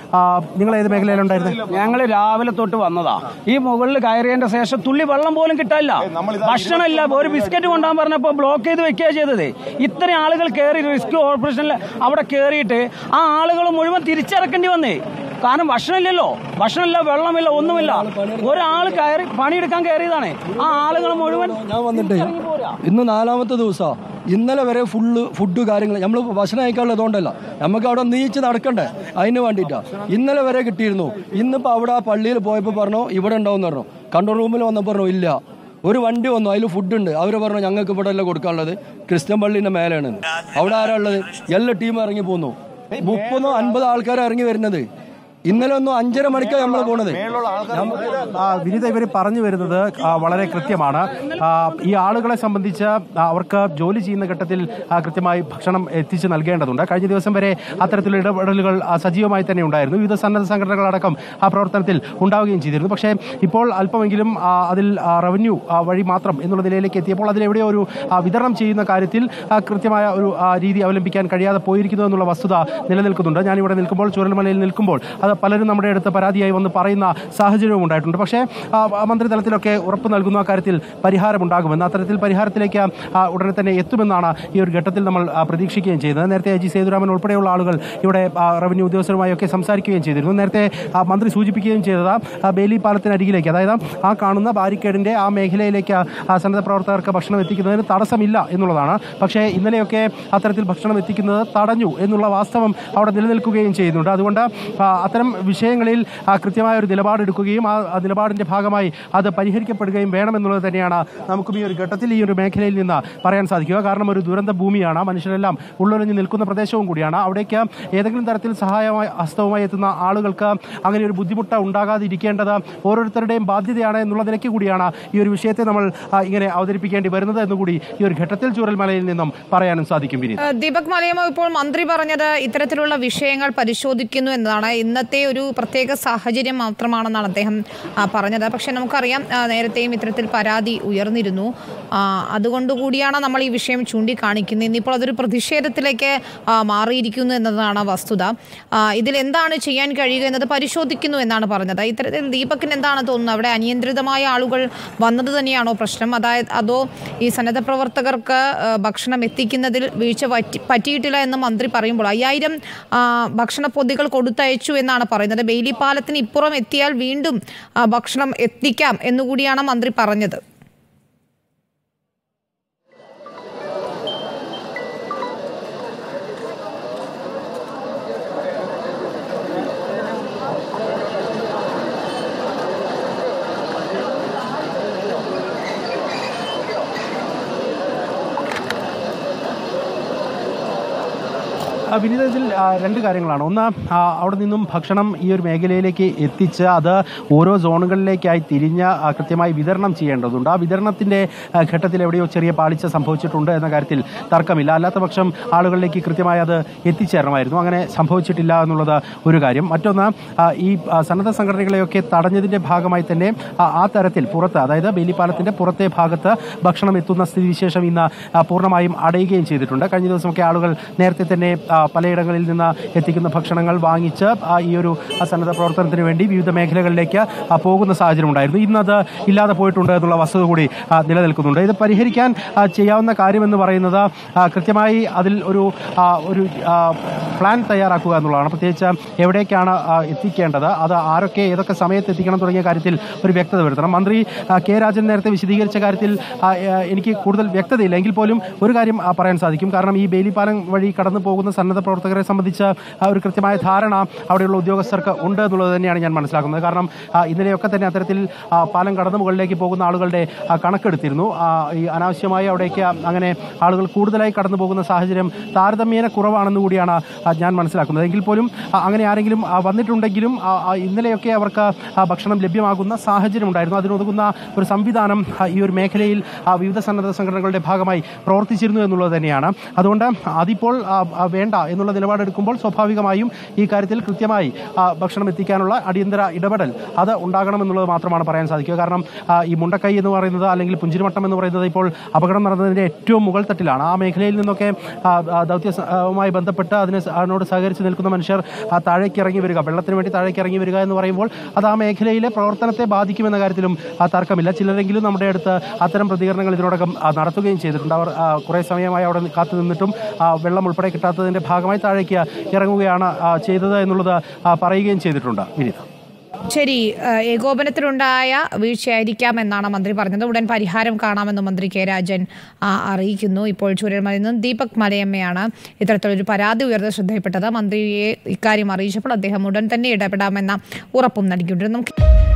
ആ, നിങ്ങൾ ഏത് മേഖലയിലുണ്ടായിരുന്നത് ഞങ്ങൾ രാവിലെ തൊട്ട് വന്നതാ ഈ മുകളിൽ കയറിയതിന്റെ ശേഷം തുള്ളി വെള്ളം പോലും കിട്ടാനില്ല ഭക്ഷണമില്ല ഒരു ബിസ്ക്കറ്റ് കൊണ്ടുപോകാൻ പറഞ്ഞപ്പോൾ ബ്ലോക്ക് ചെയ്ത് വെക്കുക ചെയ്തത് ഇത്രയും ആളുകൾ കയറി റിസ്ക് ഓപ്പറേഷനിൽ അവിടെ കയറിയിട്ട് ആ ആളുകൾ മുഴുവൻ തിരിച്ചിറക്കേണ്ടി വന്നേ കാരണം ഭക്ഷണമില്ലല്ലോ ഭക്ഷണമില്ല വെള്ളമില്ല ഒന്നുമില്ല ഒരാൾ കയറി പണിയെടുക്കാൻ കയറിയതാണ് ആ ആളുകൾ മുഴുവൻ ഞാൻ വന്നിട്ട് ഇറങ്ങി പോരാ. ഇന്ന് നാലാമത്തെ ദിവസമാണ് ഇന്നലെ വരെ ഫുള്ള് ഫുഡ് കാര്യങ്ങൾ നമ്മൾ ഭക്ഷണം കഴിക്കാനുള്ളതുകൊണ്ടല്ല നമുക്ക് അവിടെ നീച്ച് നടക്കണ്ടേ അതിന് വേണ്ടിയിട്ടാ ഇന്നലെ വരെ കിട്ടിയിരുന്നു ഇന്നിപ്പോൾ അവിടെ ആ പള്ളിയിൽ പോയപ്പോൾ പറഞ്ഞു ഇവിടെ ഉണ്ടാവും പറഞ്ഞു കൺട്രോൾ റൂമിൽ വന്നപ്പോൾ പറഞ്ഞു ഇല്ല ഒരു വണ്ടി വന്നു അതിൽ ഫുഡ് ഉണ്ട് അവർ പറഞ്ഞു ഞങ്ങൾക്ക് ഇവിടെ അല്ല കൊടുക്കാനുള്ളത് ക്രിസ്ത്യൻ പള്ളീൻ്റെ മേലെയാണ് അവിടെ ആരാ ഉള്ളത് എല്ലാ ടീം ഇറങ്ങി പോന്നു മുപ്പതോ അൻപത് ആൾക്കാർ ഇറങ്ങി വരുന്നത് ഇന്നലെ ഒന്നും അഞ്ചര മണിക്കാണ് നമ്മൾ പോണത് ആ, വിനീത ഇവർ പറഞ്ഞു വരുന്നത് ആ, വളരെ കൃത്യമാണ് ആ, ഈ ആളുകളെ സംബന്ധിച്ച് ആ, അവർക്ക് ജോലി ചെയ്യുന്ന ഘട്ടത്തിൽ ആ, കൃത്യമായി ഭക്ഷണം എത്തിച്ച് നൽകേണ്ടതുണ്ട് കഴിഞ്ഞ ദിവസം വരെ അത്തരത്തിലുള്ള ഇടപെടലുകൾ ആ, സജീവമായി തന്നെ ഉണ്ടായിരുന്നു വിവിധ സന്നദ്ധ സംഘടനകളടക്കം ആ പ്രവർത്തനത്തിൽ ഉണ്ടാവുകയും ചെയ്തിരുന്നു പക്ഷേ ഇപ്പോൾ അല്പമെങ്കിലും ആ, അതിൽ ആ, റവന്യൂ ആ, വഴി മാത്രം എന്നുള്ള നിലയിലേക്ക് എത്തിയപ്പോൾ അതിലെവിടെയോ ഒരു ആ, വിതരണം ചെയ്യുന്ന കാര്യത്തിൽ ആ, കൃത്യമായ ഒരു ആ, രീതി അവലംബിക്കാൻ കഴിയാതെ പോയിരിക്കുന്നു എന്നുള്ള വസ്തുത നിലനിൽക്കുന്നുണ്ട് ഞാനിവിടെ നിൽക്കുമ്പോൾ ചൂരൽമലയിൽ നിൽക്കുമ്പോൾ അത് പലരും നമ്മുടെ അടുത്ത് പരാതിയായി വന്ന് പറയുന്ന സാഹചര്യവും ഉണ്ടായിട്ടുണ്ട് പക്ഷേ ആ, ആ, മന്ത്രിതലത്തിലൊക്കെ ഉറപ്പ് നൽകുന്ന കാര്യത്തിൽ പരിഹാരമുണ്ടാകുമെന്ന് അത്തരത്തിൽ പരിഹാരത്തിലേക്ക് ആ, ഉടനെ തന്നെ എത്തുമെന്നാണ് ഈ ഒരു ഘട്ടത്തിൽ നമ്മൾ ആ, പ്രതീക്ഷിക്കുകയും ചെയ്യുന്നത് നേരത്തെ ജി സേതുരാമൻ ഉൾപ്പെടെയുള്ള ആളുകൾ ഇവിടെ ആ, റവന്യൂ ഉദ്യോഗസ്ഥരുമായൊക്കെ സംസാരിക്കുകയും ചെയ്തിരുന്നു നേരത്തെ ആ, മന്ത്രി സൂചിപ്പിക്കുകയും ചെയ്തത് ആ, ബേലി പാലത്തിനരികിലേക്ക് അതായത് ആ കാണുന്ന ബാരിക്കേഡിന്റെ ആ മേഖലയിലേക്ക് ആ സന്നദ്ധ പ്രവർത്തകർക്ക് ഭക്ഷണം എത്തിക്കുന്നതിന് തടസ്സമില്ല എന്നുള്ളതാണ് പക്ഷേ ഇന്നലെയൊക്കെ അത്തരത്തിൽ ഭക്ഷണം എത്തിക്കുന്നത് തടഞ്ഞു എന്നുള്ള വാസ്തവം അവിടെ നിലനിൽക്കുകയും ചെയ്യുന്നുണ്ട് അതുകൊണ്ട് ആ, അത്തരം വിഷയങ്ങളിൽ ആ, കൃത്യമായ ഒരു നിലപാടെടുക്കുകയും ആ ആ നിലപാടിന്റെ ഭാഗമായി അത് പരിഹരിക്കപ്പെടുകയും വേണമെന്നുള്ളത് തന്നെയാണ് നമുക്കും ഈ ഒരു ഘട്ടത്തിൽ ഈ ഒരു മേഖലയിൽ നിന്ന് പറയാൻ സാധിക്കുക കാരണം ഒരു ദുരന്ത ഭൂമിയാണ് മനുഷ്യരെല്ലാം ഉള്ളൊഴിഞ്ഞ് നിൽക്കുന്ന പ്രദേശവും കൂടിയാണ് അവിടേക്ക് ഏതെങ്കിലും തരത്തിൽ സഹായമായി ഹസ്തവുമായി എത്തുന്ന ആളുകൾക്ക് അങ്ങനെ ഒരു ബുദ്ധിമുട്ട് ഉണ്ടാകാതിരിക്കേണ്ടത് ഓരോരുത്തരുടെയും ബാധ്യതയാണ് എന്നുള്ള നിലയ്ക്ക് കൂടിയാണ് ഈ ഒരു വിഷയത്തെ നമ്മൾ ആ, ഇങ്ങനെ അവതരിപ്പിക്കേണ്ടി വരുന്നത് എന്നുകൂടി ഈ ഒരു ഘട്ടത്തിൽ ചൂരൽമലയിൽ നിന്നും പറയാനും സാധിക്കും വിനീത് ഏഹ് ദീപക് മലയമോ ഇപ്പോൾ മന്ത്രി പറഞ്ഞത് ഇത്തരത്തിലുള്ള വിഷയങ്ങൾ പരിശോധിക്കുന്നു എന്നതാണ് ഇന്നത്തെ ഒരു പ്രത്യേക സാഹചര്യം മാത്രമാണെന്നാണ് അദ്ദേഹം ആ, പറഞ്ഞത് പക്ഷേ നമുക്കറിയാം ആ, നേരത്തെയും ഇത്തരത്തിൽ പരാതി ഉയർന്നിരുന്നു ആ, അതുകൊണ്ടുകൂടിയാണ് നമ്മൾ ഈ വിഷയം ചൂണ്ടിക്കാണിക്കുന്നത് ഇന്നിപ്പോൾ അതൊരു പ്രതിഷേധത്തിലേക്ക് ആ, മാറിയിരിക്കുന്നു എന്നതാണ് വസ്തുത ആ, ഇതിൽ എന്താണ് ചെയ്യാൻ കഴിയുക എന്നത് പരിശോധിക്കുന്നു എന്നാണ് പറഞ്ഞത് ഇത്തരത്തിൽ ദീപകിന് എന്താണ് തോന്നുന്നത് അവിടെ അനിയന്ത്രിതമായ ആളുകൾ വന്നത് തന്നെയാണോ പ്രശ്നം അതായത് അതോ ഈ സന്നദ്ധ പ്രവർത്തകർക്ക് ആ, ഭക്ഷണം എത്തിക്കുന്നതിൽ വീഴ്ച പറ്റി പറ്റിയിട്ടില്ല എന്ന് മന്ത്രി പറയുമ്പോൾ അയ്യായിരം ആ, ഭക്ഷണ പൊതികൾ കൊടുത്തയച്ചു എന്നാണ് പറയുന്നത് ബെയിലി പാലത്തിന് ഇപ്പുറം എത്തിയാൽ വീണ്ടും ആ, ഭക്ഷണം എത്തിക്കാം എന്നുകൂടിയാണ് മന്ത്രി പറഞ്ഞത് ആ, വിനീത ഇതിൽ ആ, രണ്ട് കാര്യങ്ങളാണ് ഒന്ന് ആ, അവിടെ നിന്നും ഭക്ഷണം ഈ ഒരു മേഖലയിലേക്ക് എത്തിച്ച് അത് ഓരോ സോണുകളിലേക്കായി തിരിഞ്ഞ് ആ, കൃത്യമായി വിതരണം ചെയ്യേണ്ടതുണ്ട് ആ വിതരണത്തിന്റെ ആ, ഘട്ടത്തിൽ എവിടെയോ ചെറിയ പാളിച്ച സംഭവിച്ചിട്ടുണ്ട് എന്ന കാര്യത്തിൽ തർക്കമില്ല അല്ലാത്ത പക്ഷം ആളുകളിലേക്ക് കൃത്യമായി അത് എത്തിച്ചേരണമായിരുന്നു അങ്ങനെ സംഭവിച്ചിട്ടില്ല എന്നുള്ളത് ഒരു കാര്യം മറ്റൊന്ന് ആ, ഈ ആ, സന്നദ്ധ സംഘടനകളെയൊക്കെ തടഞ്ഞതിന്റെ ഭാഗമായി തന്നെ ആ, ആ തരത്തിൽ പുറത്ത് അതായത് ബേലിപ്പാലത്തിന്റെ പുറത്തെ ഭാഗത്ത് ഭക്ഷണം എത്തുന്ന സ്ഥിതിവിശേഷം ഇന്ന് ആ, പൂർണ്ണമായും അടയുകയും ചെയ്തിട്ടുണ്ട് കഴിഞ്ഞ ദിവസമൊക്കെ ആളുകൾ നേരത്തെ തന്നെ ആ, പലയിടങ്ങളിൽ നിന്ന് എത്തിക്കുന്ന ഭക്ഷണങ്ങൾ വാങ്ങിച്ച് ആ, ഈ ഒരു ആ, സന്നദ്ധ പ്രവർത്തനത്തിന് വേണ്ടി വിവിധ മേഖലകളിലേക്ക് ആ, പോകുന്ന സാഹചര്യം ഉണ്ടായിരുന്നു ഇന്നത് ഇല്ലാതെ പോയിട്ടുണ്ട് എന്നുള്ള വസ്തുത കൂടി ആ, നിലനിൽക്കുന്നുണ്ട് ഇത് പരിഹരിക്കാൻ ആ, ചെയ്യാവുന്ന കാര്യമെന്ന് പറയുന്നത് ആ, കൃത്യമായി അതിൽ ഒരു ആ, ഒരു ആ, പ്ലാൻ തയ്യാറാക്കുക എന്നുള്ളതാണ് പ്രത്യേകിച്ച് എവിടേക്കാണ് ആ, എത്തിക്കേണ്ടത് അത് ആരൊക്കെ ഏതൊക്കെ സമയത്ത് എത്തിക്കണം തുടങ്ങിയ കാര്യത്തിൽ ഒരു വ്യക്തത വരുത്തണം മന്ത്രി ആ, കെ രാജൻ നേരത്തെ വിശദീകരിച്ച കാര്യത്തിൽ ആ, ആ, എനിക്ക് കൂടുതൽ വ്യക്തതയില്ല എങ്കിൽ പോലും ഒരു കാര്യം ആ, പറയാൻ സാധിക്കും കാരണം ഈ ബേലിപ്പാലം വഴി കടന്നു പോകുന്ന സന്നദ്ധ പ്രവർത്തകരെ സംബന്ധിച്ച് ആ, ഒരു കൃത്യമായ ധാരണ അവിടെയുള്ള ഉദ്യോഗസ്ഥർക്ക് ഉണ്ട് എന്നുള്ളത് തന്നെയാണ് ഞാൻ മനസ്സിലാക്കുന്നത് കാരണം ആ, ഇന്നലെയൊക്കെ തന്നെ അത്തരത്തിൽ ആ, പാലം കടന്ന് മുകളിലേക്ക് പോകുന്ന ആളുകളുടെ ആ, കണക്കെടുത്തിരുന്നു ആ, ഈ അനാവശ്യമായി അവിടേക്ക് അങ്ങനെ ആളുകൾ കൂടുതലായി കടന്നു പോകുന്ന സാഹചര്യം താരതമ്യേന കുറവാണെന്ന് കൂടിയാണ് ആ, ഞാൻ മനസ്സിലാക്കുന്നത് എങ്കിൽ പോലും ആ, അങ്ങനെ ആരെങ്കിലും ആ, വന്നിട്ടുണ്ടെങ്കിലും ആ, ആ, ഇന്നലെയൊക്കെ അവർക്ക് ആ, ഭക്ഷണം ലഭ്യമാകുന്ന സാഹചര്യം ഉണ്ടായിരുന്നു അതിനൊതുങ്ങുന്ന ഒരു സംവിധാനം ആ, ഈ ഒരു മേഖലയിൽ ആ, വിവിധ സന്നദ്ധ സംഘടനകളുടെ ഭാഗമായി പ്രവർത്തിച്ചിരുന്നു എന്നുള്ളത് തന്നെയാണ് അതുകൊണ്ട് അതിപ്പോൾ ആ, ആ, വേണ്ട എന്നുള്ള നിലപാടെടുക്കുമ്പോൾ സ്വാഭാവികമായും ഈ കാര്യത്തിൽ കൃത്യമായി ആ, ഭക്ഷണം എത്തിക്കാനുള്ള അടിയന്തര ഇടപെടൽ അത് ഉണ്ടാകണമെന്നുള്ളത് മാത്രമാണ് പറയാൻ സാധിക്കുക കാരണം ആ, ഈ മുണ്ടക്കൈ എന്ന് പറയുന്നത് അല്ലെങ്കിൽ പുഞ്ചിരിമട്ടം എന്ന് പറയുന്നത് ഇപ്പോൾ അപകടം നടന്നതിൻ്റെ ഏറ്റവും മുകൾ തട്ടിലാണ് ആ മേഖലയിൽ നിന്നൊക്കെ ആ, ആ, ദൗത്യവുമായി ബന്ധപ്പെട്ട് അതിന് സ- അതിനോട് സഹകരിച്ച് നിൽക്കുന്ന മനുഷ്യർ ആ, താഴേക്ക് ഇറങ്ങി വരിക വെള്ളത്തിന് വേണ്ടി താഴേക്ക് ഇറങ്ങി വരിക എന്ന് പറയുമ്പോൾ അത് ആ മേഖലയിലെ പ്രവർത്തനത്തെ ബാധിക്കുമെന്ന കാര്യത്തിലും ആ, തർക്കമില്ല ചിലരെങ്കിലും നമ്മുടെ അടുത്ത് അത്തരം പ്രതികരണങ്ങൾ ഇതിനോടകം ആ, നടത്തുകയും ചെയ്തിട്ടുണ്ട് അവർ ആ, കുറേ സമയമായി അവിടെ കാത്തു നിന്നിട്ടും ആ, വെള്ളം ഉൾപ്പെടെ കിട്ടാത്തതിൻ്റെ ഭാഗമായി താഴേക്ക് ഇറങ്ങുകയാണ് ആ, ചെയ്തത് എന്നുള്ളത് ആ, പറയുകയും ചെയ്തിട്ടുണ്ട് വിനീത ശരി ഏഹ് ഏകോപനത്തിലുണ്ടായ വീഴ്ചയായിരിക്കാം എന്നാണ് മന്ത്രി പറഞ്ഞത് ഉടൻ പരിഹാരം കാണാമെന്ന് മന്ത്രി കെ രാജൻ ആ, അറിയിക്കുന്നു ഇപ്പോൾ ചൂരൽമലയിൽ നിന്നും ദീപക് മലയമ്മയാണ് ഇത്തരത്തിലൊരു പരാതി ഉയർന്ന ശ്രദ്ധയിൽപ്പെട്ടത് മന്ത്രിയെ ഇക്കാര്യം അറിയിച്ചപ്പോൾ അദ്ദേഹം ഉടൻ തന്നെ ഇടപെടാമെന്ന ഉറപ്പും നൽകിയിട്ടുണ്ട് നമുക്ക്